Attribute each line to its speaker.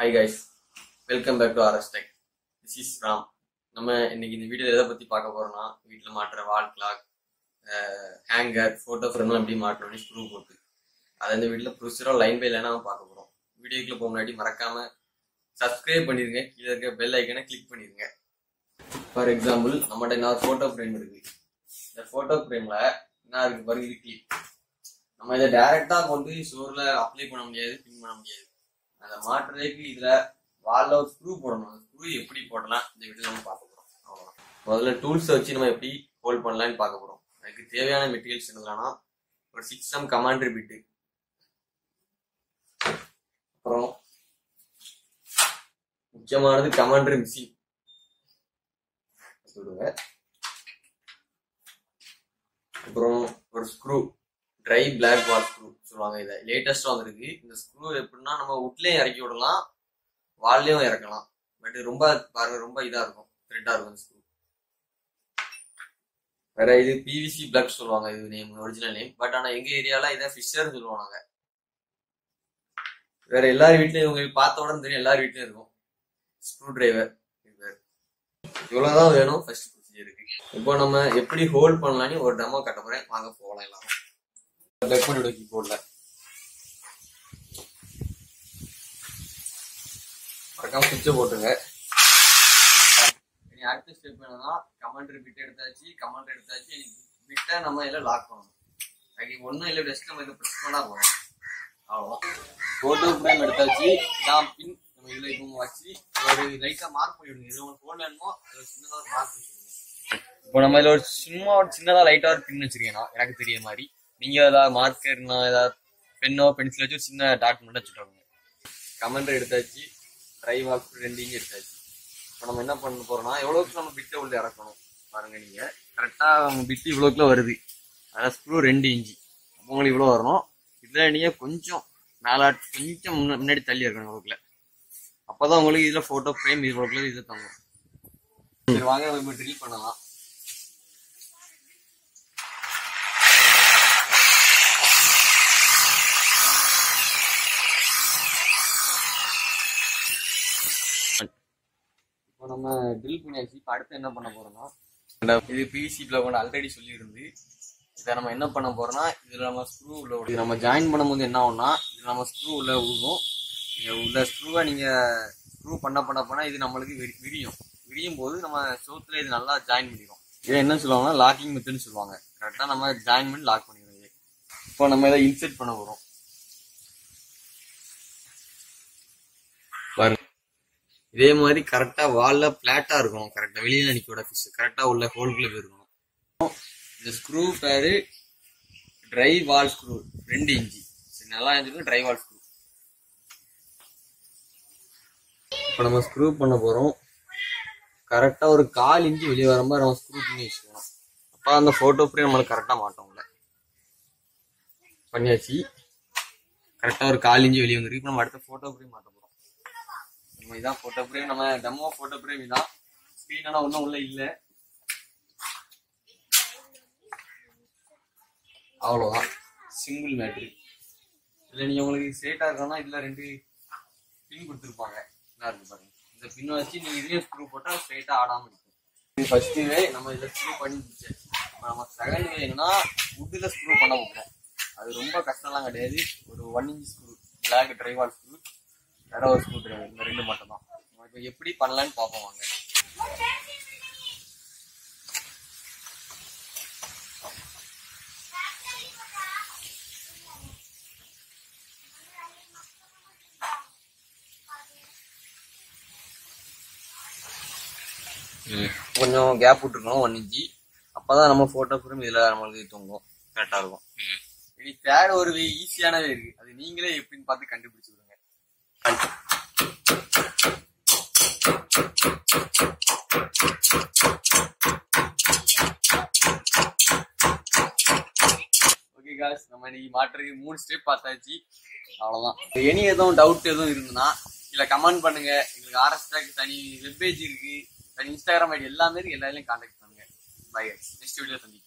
Speaker 1: Hi guys welcome back to RS tech this is Ram நம்ம இன்னைக்கு இந்த வீடியோ எதை பத்தி பார்க்க போறோம்னா வீட்டில் மாட்டுற வால் கிளாக் ஹேங்கர் ஃபோட்டோ ஃப்ரேம்லாம் எப்படி மாட்டணும்னு ஸ்க்ரூ போட்டு அதை இந்த வீட்டில் ப்ரொசீஜராக லைன் பை லைனாக பார்க்க போகிறோம் வீடியோக்குள்ள போக முன்னாடி மறக்காம சப்ஸ்கிரைப் பண்ணிருங்க கீழே இருக்க பெல் ஐக்கனை கிளிக் பண்ணிருங்க ஃபார் எக்ஸாம்பிள் நம்மகிட்ட என்ன ஃபோட்டோ ஃப்ரேம் இருக்கு இந்த ஃபோட்டோ ஃப்ரேம்ல என்ன இருக்கு பாருங்க இது கிளிப் நம்ம இதை டைரக்டா கொண்டு சோர்ல அப்ளை பண்ண முடியாது பின் பண்ண முடியாது அதை மாற்றுறதுக்கு இதுல வால்ல ஒரு ஸ்க்ரூ போடணும் அந்த ஸ்க்ரூ எப்படி போடலாம் இந்த வீடியோ நம்ம பார்க்க போறோம் அவ்வளவுதான். முதல்ல டூல்ஸ் வச்சு நம்ம எப்படி ஹோல்ட் பண்ணலாம்னு பார்க்க போறோம் அதுக்கு தேவையான மெட்டீரியல்ஸ் என்னதுனா ஒரு சிக்ஸ் எம் கமாண்டரி பிட்டு அப்புறம் முக்கியமானது கமாண்டரி மிஷின் சொல்லுங்க அப்புறம் ஒரு screw dry black wall screw சொல்லுவாங்க இதை லேட்டஸ்டா வந்திருக்கு இந்த ஸ்க்ரூ எப்படின்னா நம்ம உட்லயும் இறக்கி விடலாம் வால்லையும் இறக்கலாம் பட் ரொம்ப பாருங்க ரொம்ப இதா இருக்கும் த்ரெட்டா இருக்கும் ஸ்க்ரூ வேற இது பிவிசி பிளக் சொல்லுவாங்க இது நேம் ஒரிஜினல் நேம் பட் ஆனா எங்க ஏரியால இதை ஃபிஷர்னு சொல்லுவாங்க வேற எல்லார் வீட்லயும் உங்களுக்கு பார்த்த உடனே தெரியும் எல்லார் வீட்லயும் இருக்கும் ஸ்க்ரூ டிரைவர் இவ்வளவுதான் வேணும் ஃபர்ஸ்ட் ப்ரொசீஜருக்கு இப்போ நம்ம எப்படி ஹோல்ட் பண்ணலாம்னு ஒரு டெமோ கட்ட போறேன் வாங்க போகலாம் எல்லாரும் பெக் பண்ணிவிட கீபோர்ட்ல மறக்காம சுவிட்சை போட்டுங்க இனி அடுத்த ஸ்டெப் என்னன்னா கமாண்டர் பிட் எடுத்தாச்சு கமாண்டர் எடுத்தாச்சு இனி பிட்டை நம்ம இதில் லாக் பண்ணணும் அதுக்கு ஒன்றும் இல்லை ஜஸ்ட் நம்ம இதை ப்ரெஸ் பண்ணா போதும் அவ்வளோதான் ஃபோட்டோ ஃப்ரேம் எடுத்தாச்சு இதான் பின் நம்ம இதில் இப்போ வச்சு ஒரு லைட்டாக மார்க் பண்ணிவிடுங்க இது உங்களுக்கு ஃபோன் வேணுமோ அதில் சின்னதாக ஒரு மார்க் பண்ணிவிடுங்க இப்போ நம்ம இதில் ஒரு சும்மா ஒரு சின்னதாக லைட்டாக ஒரு பின் வச்சிருக்கேன் எனக்கு தெரிய மாதிரி நீங்க ஏதாவது மார்க்கர்னா ஏதாவது பென்னோ பென்சில் வச்சு ஒரு சின்ன டாட் மட்டும் வச்சுட்டு கமெண்ட் எடுத்தாச்சு ட்ரை வாக் ரெண்டு இங்கே எடுத்தாச்சு இப்போ நம்ம என்ன பண்ண போறோம்னா எவ்வளோக்கு நம்ம பிட்டை உள்ள இறக்கணும் பாருங்க நீங்க கரெக்டா நம்ம பிட்டு இவ்வளோக்குள்ள வருது அதான் ஸ்க்ரூ ரெண்டு இன்ச்சு அப்போ உங்களுக்கு இவ்வளோ வரணும் இதில் நீங்க கொஞ்சம் மேலே கொஞ்சம் முன்ன- முன்னாடி தள்ளி இருக்கணும் இவ்வளோக்குள்ள அப்போதான் உங்களுக்கு இதில் ஃபோட்டோ ஃப்ரேம் இவ்வளோக்குள்ள இது தங்கும் சரி வாங்க நம்ம இப்போ ட்ரில் பண்ணலாம் இப்போ நம்ம ட்ரில் பண்ணியாச்சு இப்போ அடுத்து என்ன பண்ண போறோம்னா இது பிவிசி பிளக் ஒன்று ஆல்ரெடி சொல்லியிருந்து இதை நம்ம என்ன பண்ண போறோம்னா இதில் நம்ம ஸ்க்ரூ உள்ள விடு- இது நம்ம ஜாயின் பண்ணும்போது என்ன ஆகும்னா இது நம்ம ஸ்க்ரூ உள்ள விழுகும் நீங்கள் உள்ள ஸ்க்ரூவை நீங்கள் ஸ்க்ரூ பண்ண பண்ண பண்ண இது நம்மளுக்கு விரி- விரியும் விரியும் போது நம்ம சோத்துல இது நல்லா ஜாயின் பண்ணிடும் இதை என்ன சொல்லுவாங்கன்னா லாக்கிங் மெத்தட்னு சொல்லுவாங்க கரெக்டாக நம்ம ஜாயின் பண்ணி லாக் பண்ணிடுறோம் இது இப்போ நம்ம இதை இன்செர்ட் பண்ண போகிறோம் பாருங்க இதே மாதிரி கரெக்டா வால்ல பிளாட்டா இருக்கணும் கரெக்டா வெளியில நிக்கோட ஃபிஷ் கரெக்டா உள்ள ஹோல்குள்ள போயிருக்கணும் இந்த ஸ்க்ரூ பேரு ட்ரை வால் ஸ்க்ரூ ரெண்டு இன்ச்சு சரி நல்லா இருந்துருக்கு ட்ரை வால் ஸ்க்ரூ இப்போ நம்ம ஸ்க்ரூ பண்ண போறோம் கரெக்டா ஒரு கால் இன்ச்சு வெளியே வர மாதிரி நம்ம ஸ்க்ரூ பண்ணி வச்சுக்கணும் அப்போ அந்த போட்டோ ஃப்ரேம் நம்மளுக்கு கரெக்டா மாட்டோம்ல பண்ணியாச்சு கரெக்டா ஒரு கால் இன்ச்சு வெளியே வந்துருக்கு இப்போ நம்ம அடுத்த போட்டோ ஃப்ரேம் மாட்ட போறோம் நம்ம இதான் போட்டோ ஃப்ரேம் நம்ம டெமோ போட்டோ ஃப்ரேம் இதான் ஸ்க்ரீன் ஆனால் ஒன்றும் உள்ள இல்லை அவ்வளோதான் சிங்கிள் மேட்ரு இதில் நீங்கள் உங்களுக்கு ஸ்ட்ரெயிட்டாக இருக்கணும்னா இதில் ரெண்டு பின் கொடுத்துருப்பாங்க என்ன இருக்கு பாருங்க இந்த பின்னை வச்சு நீங்கள் இதையும் ஸ்க்ரூ போட்டால் ஸ்ட்ரெயிட்டாக ஆடாமல் இருக்கும் இது ஃபர்ஸ்ட் வே நம்ம இதில் ஸ்க்ரூ பண்ணி முடிச்சாச்சு இப்போ நம்ம செகண்ட் வே என்னன்னா வுட்டில் ஸ்க்ரூ பண்ண போகிறோம் அது ரொம்ப கஷ்டம்லாம் கிடையாது ஒரு one inch screw black drywall screw வேற ஒரு ஸ்க்ரூ டிரைவர் இந்த ரெண்டு மட்டும் தான் நம்ம இப்போ எப்படி பண்ணலான்னு பார்ப்போம் வாங்க கொஞ்சம் கேப் விட்டுருக்கணும் ஒன் இன்ச்சி அப்பதான் நம்ம போட்டோ ஃப்ரேம் இதுல நம்மளுக்கு தொங்கும் கரெக்டா இருக்கும் இனி தேர்ட் ஒரு வே ஈஸியானவே இருக்கு அது நீங்களே எப்படின்னு பார்த்து கண்டுபிடிச்சு விடுங்க ஓகே காஸ் நம்ம இன்னைக்கு மாற்றுறதுக்கு மூணு ஸ்டெப் பார்த்தாச்சு அவ்வளவுதான் எனி எதுவும் டவுட் எதுவும் இருந்ததுன்னா இல்ல கமெண்ட் பண்ணுங்க எங்களுக்கு ஆர்எஸ் தனி வெப்பேஜ் இருக்கு தனி இன்ஸ்டாகிராம் ஐடி எல்லாமே இருக்கு எல்லாரையும் கான்டாக்ட் பண்ணுங்க பை நெக்ஸ்ட் வீடியோ சந்திக்கலாம்